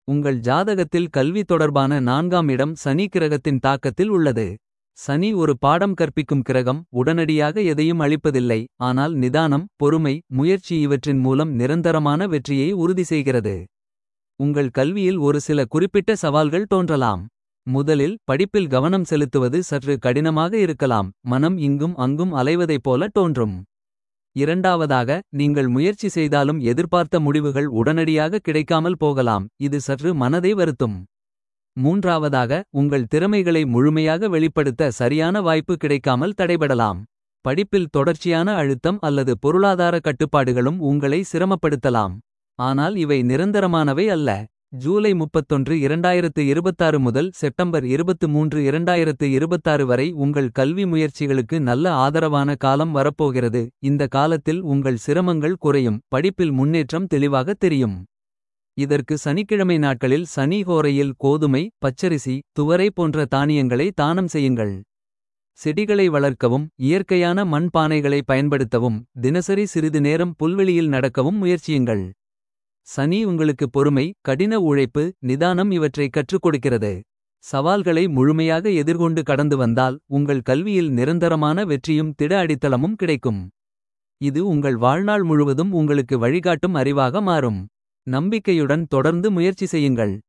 உங்கள் ஜாதகத்தில் கல்வி தொடர்பான நான்காம் இடம் சனி கிரகத்தின் தாக்கத்தில் உள்ளது. சனி ஒரு பாடம் கற்பிக்கும் கிரகம் உடனடியாக எதையும் அளிப்பதில்லை. ஆனால் நிதானம் பொறுமை முயற்சி இவற்றின் மூலம் நிரந்தரமான வெற்றியை உறுதி செய்கிறது. உங்கள் கல்வியில் ஒரு சில குறிப்பிட்ட சவால்கள் தோன்றலாம். முதலில் படிப்பில் கவனம் செலுத்துவது சற்று கடினமாக இருக்கலாம். மனம் இங்கும் அங்கும் அலைவதைப் போல தோன்றும். இரண்டாவதாக நீங்கள் முயற்சி செய்தாலும் எதிர்பார்த்த முடிவுகள் உடனடியாக கிடைக்காமல் போகலாம். இது சற்று மனதை வருத்தும். மூன்றாவதாக உங்கள் திறமைகளை முழுமையாக வெளிப்படுத்த சரியான வாய்ப்பு கிடைக்காமல் தடைபடலாம். படிப்பில் தொடர்ச்சியான அழுத்தம் அல்லது பொருளாதார கட்டுப்பாடுகளும் உங்களை சிரமப்படுத்தலாம். ஆனால் இவை நிரந்தரமானவை அல்ல. ஜூலை 31 2026 முதல் செப்டம்பர் 23 2026 வரை உங்கள் கல்வி முயற்சிகளுக்கு நல்ல ஆதரவான காலம் வரப்போகிறது. இந்த காலத்தில் உங்கள் சிரமங்கள் குறையும் படிப்பில் முன்னேற்றம் தெளிவாக தெரியும். இதற்கு சனிக்கிழமை நாட்களில் சனி ஹோரையில் கோதுமை பச்சரிசி துவரை போன்ற தானியங்களை தானம் செய்யுங்கள். செடிகளை வளர்க்கவும் இயற்கையான மண் பானைகளை பயன்படுத்தவும். தினசரி சிறிது நேரம் புல்வெளியில் நடக்கவும் முயற்சியுங்கள். சனி உங்களுக்கு பொறுமை கடின உழைப்பு நிதானம் இவற்றை கற்றுக் கொடுக்கிறது. சவால்களை முழுமையாக எதிர்கொண்டு கடந்து வந்தால் உங்கள் கல்வியில் நிரந்தரமான வெற்றியும் திட அடித்தளமும் கிடைக்கும். இது உங்கள் வாழ்நாள் முழுவதும் உங்களுக்கு வழிகாட்டும் அறிவாக மாறும். நம்பிக்கையுடன் தொடர்ந்து முயற்சி செய்யுங்கள்.